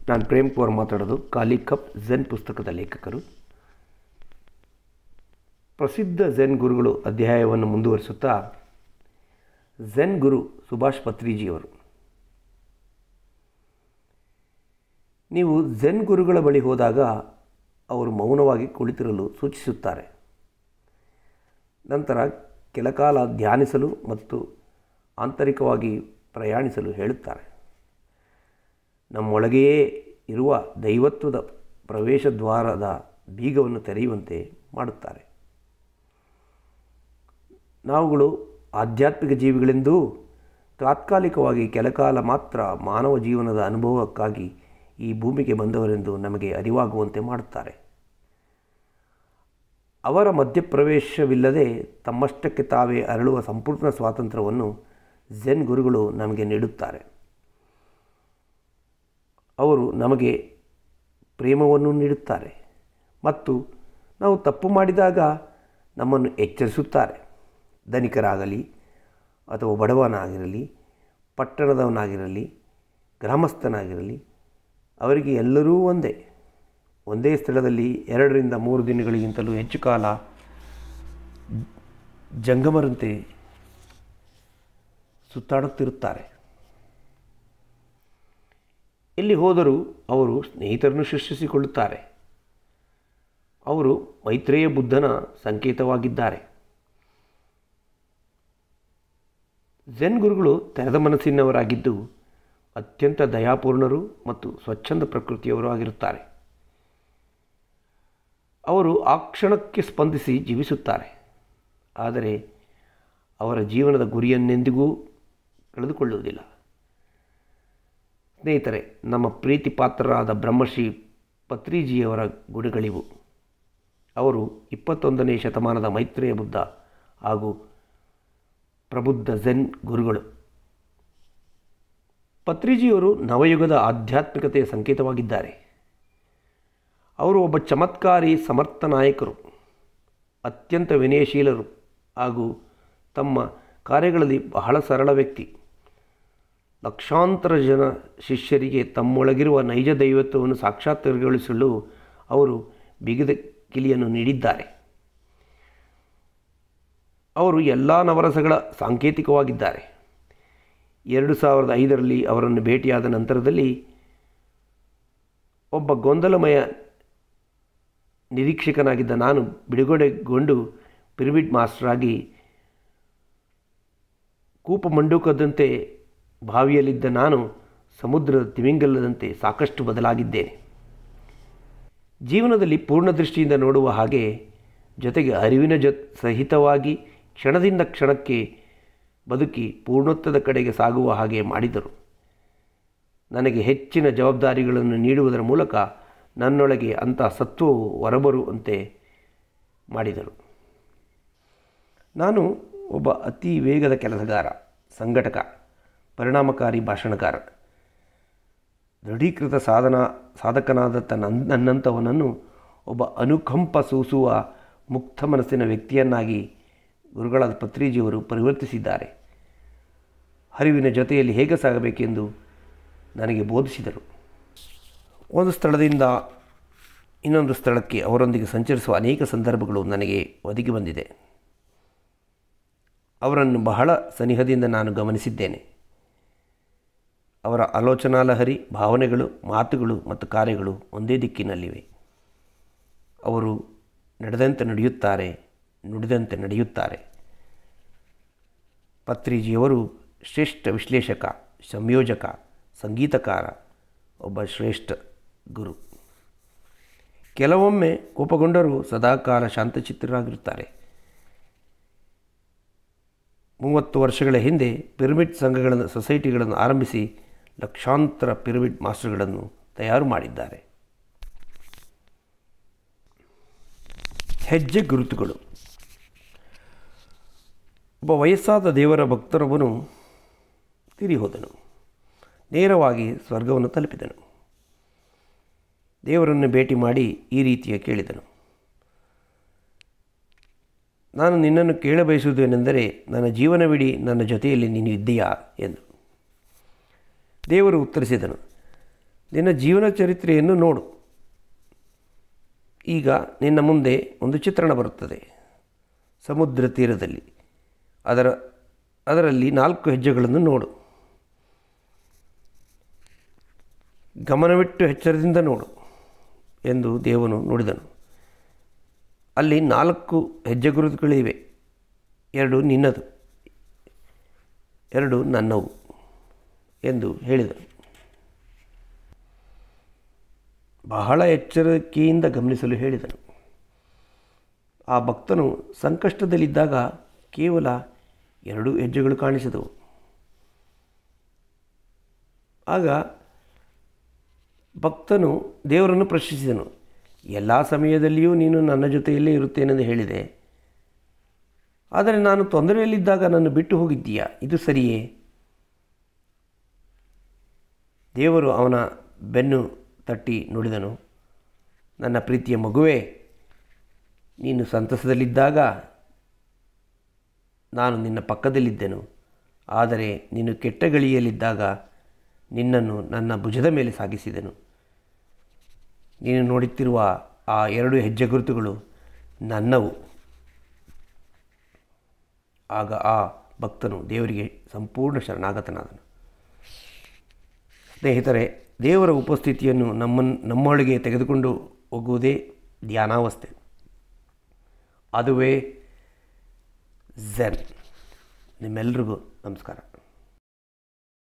ನಾನು ಪ್ರೇಮ್ ಕುಮಾರ್ ಮಾತಾಡೋದು ಖಾಲಿ ಕಪ್ ಝೆನ್ ಪುಸ್ತಕದ ಲೇಖಕರು ಪ್ರಸಿದ್ಧ ಝೆನ್ ಗುರುಗಳು ಅಧ್ಯಾಯವನ್ನು ಮುಂದುವರಿಸುತ್ತಾ ಝೆನ್ ಗುರು ಸುಭಾಷ್ ಪತ್ರಿಜಿಯವರು ನೀವು ಝೆನ್ ಗುರುಗಳ ಬಳಿ ಹೋದಾಗ ಅವರು ಮೌನವಾಗಿ ಕುಳಿತಿರಲು ಸೂಚಿಸುತ್ತಾರೆ ನಂತರ ಕೆಲಕಾಲ ಧ್ಯಾನಿಸಲು ಮತ್ತು ಆಂತರಿಕವಾಗಿ ಪ್ರಯಾಣಿಸಲು ಹೇಳುತ್ತಾರೆ ನಮ್ಮೊಳಗೆಯೇ ಇರುವ ದೈವತ್ವದ ಪ್ರವೇಶ ದ್ವಾರದ ಬೀಗವನ್ನು ತೆರೆಯುವಂತೆ ಮಾಡುತ್ತಾರೆ ನಾವುಗಳು ಆಧ್ಯಾತ್ಮಿಕ ಜೀವಿಗಳೆಂದೂ ತಾತ್ಕಾಲಿಕವಾಗಿ ಕೆಲಕಾಲ ಮಾತ್ರ ಮಾನವ ಜೀವನದ ಅನುಭವಕ್ಕಾಗಿ ಈ ಭೂಮಿಗೆ ಬಂದವರೆಂದು ನಮಗೆ ಅರಿವಾಗುವಂತೆ ಮಾಡುತ್ತಾರೆ ಅವರ ಮಧ್ಯಪ್ರವೇಶವಿಲ್ಲದೆ ತಮ್ಮಷ್ಟಕ್ಕೆ ತಾವೇ ಅರಳುವ ಸಂಪೂರ್ಣ ಸ್ವಾತಂತ್ರ್ಯವನ್ನು ಝೆನ್ ಗುರುಗಳು ನಮಗೆ ನೀಡುತ್ತಾರೆ ಅವರು ನಮಗೆ ಪ್ರೇಮವನ್ನು ನೀಡುತ್ತಾರೆ ಮತ್ತು ನಾವು ತಪ್ಪು ಮಾಡಿದಾಗ ನಮ್ಮನ್ನು ಎಚ್ಚರಿಸುತ್ತಾರೆ ಧನಿಕರಾಗಲಿ ಅಥವಾ ಬಡವನಾಗಿರಲಿ ಪಟ್ಟಣದವನಾಗಿರಲಿ ಗ್ರಾಮಸ್ಥನಾಗಿರಲಿ ಅವರಿಗೆ ಎಲ್ಲರೂ ಒಂದೇ ಒಂದೇ ಸ್ಥಳದಲ್ಲಿ ಎರಡರಿಂದ ಮೂರು ದಿನಗಳಿಗಿಂತಲೂ ಹೆಚ್ಚು ಕಾಲ ಜಂಗಮರಂತೆ ಸುತ್ತಾಡುತ್ತಿರುತ್ತಾರೆ ಎಲ್ಲಿ ಹೋದರೂ ಅವರು ಸ್ನೇಹಿತರನ್ನು ಸೃಷ್ಟಿಸಿಕೊಳ್ಳುತ್ತಾರೆ ಅವರು ಮೈತ್ರೇಯ ಬುದ್ಧನ ಸಂಕೇತವಾಗಿದ್ದಾರೆ ಝೆನ್ ಗುರುಗಳು ತೆರೆದ ಮನಸ್ಸಿನವರಾಗಿದ್ದು ಅತ್ಯಂತ ದಯಾಪೂರ್ಣರು ಮತ್ತು ಸ್ವಚ್ಛಂದ ಪ್ರಕೃತಿಯವರು ಆಗಿರುತ್ತಾರೆ ಅವರು ಆ ಕ್ಷಣಕ್ಕೆ ಸ್ಪಂದಿಸಿ ಜೀವಿಸುತ್ತಾರೆ ಆದರೆ ಅವರ ಜೀವನದ ಗುರಿಯನ್ನೆಂದಿಗೂ ಕಳೆದುಕೊಳ್ಳುವುದಿಲ್ಲ ಸ್ನೇಹಿತರೆ ನಮ್ಮ ಪ್ರೀತಿ ಪಾತ್ರರಾದ ಬ್ರಹ್ಮಶ್ರೀ ಪತ್ರಿಜಿಯವರ ಗುಣಗಳಿವು ಅವರು ಇಪ್ಪತ್ತೊಂದನೇ ಶತಮಾನದ ಮೈತ್ರೇಯ ಬುದ್ಧ ಹಾಗೂ ಪ್ರಬುದ್ಧ ಝೆನ್ ಗುರುಗಳು ಪತ್ರಿಜಿಯವರು ನವಯುಗದ ಆಧ್ಯಾತ್ಮಿಕತೆಯ ಸಂಕೇತವಾಗಿದ್ದಾರೆ ಅವರು ಒಬ್ಬ ಚಮತ್ಕಾರಿ ಸಮರ್ಥ ನಾಯಕರು ಅತ್ಯಂತ ವಿನಯಶೀಲರು ಹಾಗೂ ತಮ್ಮ ಕಾರ್ಯಗಳಲ್ಲಿ ಬಹಳ ಸರಳ ವ್ಯಕ್ತಿ ಲಕ್ಷಾಂತರ ಜನ ಶಿಷ್ಯರಿಗೆ ತಮ್ಮೊಳಗಿರುವ ನೈಜ ದೈವತ್ವವನ್ನು ಸಾಕ್ಷಾತ್ಕಾರಗೊಳಿಸಲು ಅವರು ಬಿಗಿದ ಕಿಲಿಯನ್ನು ನೀಡಿದ್ದಾರೆ ಅವರು ಎಲ್ಲ ನವರಸಗಳ ಸಾಂಕೇತಿಕವಾಗಿದ್ದಾರೆ ಎರಡು ಸಾವಿರದ ಐದರಲ್ಲಿ ಅವರನ್ನು ಭೇಟಿಯಾದ ನಂತರದಲ್ಲಿ ಒಬ್ಬ ಗೊಂದಲಮಯ ನಿರೀಕ್ಷಕನಾಗಿದ್ದ ನಾನು ಬಿಡುಗಡೆಗೊಂಡು ಪಿರಮಿಡ್ ಮಾಸ್ಟರ್ ಆಗಿ ಕೂಪಮಂಡೂಕದಂತೆ ಬಾವಿಯಲ್ಲಿದ್ದ ನಾನು ಸಮುದ್ರದ ತಿಮಿಂಗಲದಂತೆ ಸಾಕಷ್ಟು ಬದಲಾಗಿದ್ದೇನೆ ಜೀವನದಲ್ಲಿ ಪೂರ್ಣ ದೃಷ್ಟಿಯಿಂದ ನೋಡುವ ಹಾಗೆ ಜೊತೆಗೆ ಅರಿವಿನ ಜೊ ಸಹಿತವಾಗಿ ಕ್ಷಣದಿಂದ ಕ್ಷಣಕ್ಕೆ ಬದುಕಿ ಪೂರ್ಣತ್ವದ ಕಡೆಗೆ ಸಾಗುವ ಹಾಗೆ ಮಾಡಿದರು ನನಗೆ ಹೆಚ್ಚಿನ ಜವಾಬ್ದಾರಿಗಳನ್ನು ನೀಡುವುದರ ಮೂಲಕ ನನ್ನೊಳಗೆ ಅಂಥ ಸತ್ವವು ಹೊರಬರುವಂತೆ ಮಾಡಿದರು ನಾನು ಒಬ್ಬ ಅತಿ ವೇಗದ ಕೆಲಸಗಾರ ಸಂಘಟಕ ಪರಿಣಾಮಕಾರಿ ಭಾಷಣಕಾರ ದೃಢೀಕೃತ ಸಾಧನ ಸಾಧಕನಾದ ತನ್ನ ನನ್ನಂಥವನನ್ನು ಒಬ್ಬ ಅನುಕಂಪ ಸೂಸುವ ಮುಕ್ತ ಮನಸ್ಸಿನ ವ್ಯಕ್ತಿಯನ್ನಾಗಿ ಗುರುಗಳಾದ ಪತ್ರಿಜಿಯವರು ಪರಿವರ್ತಿಸಿದ್ದಾರೆ ಹರಿವಿನ ಜೊತೆಯಲ್ಲಿ ಹೇಗೆ ಸಾಗಬೇಕೆಂದು ನನಗೆ ಬೋಧಿಸಿದರು ಒಂದು ಸ್ಥಳದಿಂದ ಇನ್ನೊಂದು ಸ್ಥಳಕ್ಕೆ ಅವರೊಂದಿಗೆ ಸಂಚರಿಸುವ ಅನೇಕ ಸಂದರ್ಭಗಳು ನನಗೆ ಒದಗಿ ಬಂದಿದೆ ಅವರನ್ನು ಬಹಳ ಸನಿಹದಿಂದ ನಾನು ಗಮನಿಸಿದ್ದೇನೆ ಅವರ ಆಲೋಚನಾ ಲಹರಿ ಭಾವನೆಗಳು ಮಾತುಗಳು ಮತ್ತು ಕಾರ್ಯಗಳು ಒಂದೇ ದಿಕ್ಕಿನಲ್ಲಿವೆ ಅವರು ನಡೆದಂತೆ ನಡೆಯುತ್ತಾರೆ ನುಡಿದಂತೆ ನಡೆಯುತ್ತಾರೆ ಪತ್ರಿಜಿಯವರು ಶ್ರೇಷ್ಠ ವಿಶ್ಲೇಷಕ ಸಂಯೋಜಕ ಸಂಗೀತಕಾರ ಒಬ್ಬ ಶ್ರೇಷ್ಠ ಗುರು ಕೆಲವೊಮ್ಮೆ ಕೋಪಗೊಂಡರೂ ಸದಾಕಾಲ ಶಾಂತಚಿತ್ತರಾಗಿರುತ್ತಾರೆ ಮೂವತ್ತು ವರ್ಷಗಳ ಹಿಂದೆ ಪಿರಮಿಡ್ ಸಂಘಗಳನ್ನು ಸೊಸೈಟಿಗಳನ್ನು ಆರಂಭಿಸಿ ಲಕ್ಷಾಂತರ ಪಿರಮಿಡ್ ಮಾಸ್ಟರ್ಗಳನ್ನು ತಯಾರು ಮಾಡಿದ್ದಾರೆ ಹೆಜ್ಜೆ ಗುರುತುಗಳು ಒಬ್ಬ ವಯಸ್ಸಾದ ದೇವರ ಭಕ್ತರೊಬ್ಬನು ತಿರಿ ಹೋದನು ನೇರವಾಗಿ ಸ್ವರ್ಗವನ್ನು ತಲುಪಿದನು ದೇವರನ್ನು ಭೇಟಿ ಮಾಡಿ ಈ ರೀತಿಯ ಕೇಳಿದನು ನಾನು ನಿನ್ನನ್ನು ಕೇಳಬಯಸುವುದೇನೆಂದರೆ ನನ್ನ ಜೀವನವಿಡೀ ನನ್ನ ಜೊತೆಯಲ್ಲಿ ನೀನು ಇದ್ದೀಯಾ ಎಂದು ದೇವರು ಉತ್ತರಿಸಿದನು ನಿನ್ನ ಜೀವನ ಚರಿತ್ರೆಯನ್ನು ನೋಡು ಈಗ ನಿನ್ನ ಮುಂದೆ ಒಂದು ಚಿತ್ರಣ ಬರುತ್ತದೆ ಸಮುದ್ರ ತೀರದಲ್ಲಿ ಅದರ ಅದರಲ್ಲಿ ನಾಲ್ಕು ಹೆಜ್ಜೆಗಳನ್ನು ನೋಡು ಗಮನವಿಟ್ಟು ಎಚ್ಚರದಿಂದ ನೋಡು ಎಂದು ದೇವನು ನುಡಿದನು ಅಲ್ಲಿ ನಾಲ್ಕು ಹೆಜ್ಜೆ ಗುರುತುಗಳಿವೆ ಎರಡು ನಿನ್ನದು ಎರಡು ನನ್ನವು ಎಂದು ಹೇಳಿದನು ಬಹಳ ಎಚ್ಚರಿಕೆಯಿಂದ ಗಮನಿಸಲು ಹೇಳಿದನು ಆ ಭಕ್ತನು ಸಂಕಷ್ಟದಲ್ಲಿದ್ದಾಗ ಕೇವಲ ಎರಡು ಹೆಜ್ಜೆಗಳು ಕಾಣಿಸಿದವು ಆಗ ಭಕ್ತನು ದೇವರನ್ನು ಪ್ರಶ್ನಿಸಿದನು ಎಲ್ಲ ಸಮಯದಲ್ಲಿಯೂ ನೀನು ನನ್ನ ಜೊತೆಯಲ್ಲೇ ಇರುತ್ತೇನೆಂದು ಹೇಳಿದೆ ಆದರೆ ನಾನು ತೊಂದರೆಯಲ್ಲಿದ್ದಾಗ ನನ್ನ ಬಿಟ್ಟು ಹೋಗಿದ್ದೀಯಾ ಇದು ಸರಿಯೇ ದೇವರು ಅವನ ಬೆನ್ನು ತಟ್ಟಿ ನುಡಿದನು ನನ್ನ ಪ್ರೀತಿಯ ಮಗುವೇ ನೀನು ಸಂತಸದಲ್ಲಿದ್ದಾಗ ನಾನು ನಿನ್ನ ಪಕ್ಕದಲ್ಲಿದ್ದೆನು ಆದರೆ ನೀನು ಕೆಟ್ಟ ಗಳಿಯಲ್ಲಿದ್ದಾಗ ನಿನ್ನನ್ನು ನನ್ನ ಭುಜದ ಮೇಲೆ ಸಾಗಿಸಿದೆನು ನೀನು ನೋಡುತ್ತಿರುವ ಆ ಎರಡು ಹೆಜ್ಜೆ ಗುರುತುಗಳು ನನ್ನವು ಆಗ ಆ ಭಕ್ತನು ದೇವರಿಗೆ ಸಂಪೂರ್ಣ ಶರಣಾಗತನಾದನು ಸ್ನೇಹಿತರೆ ದೇವರ ಉಪಸ್ಥಿತಿಯನ್ನು ನಮ್ಮನ್ನು ನಮ್ಮೊಳಗೆ ತೆಗೆದುಕೊಂಡು ಹೋಗುವುದೇ ಧ್ಯಾನಾವಸ್ಥೆ ಅದುವೇ ಝೆನ್ ನಿಮ್ಮೆಲ್ರಿಗೂ ನಮಸ್ಕಾರ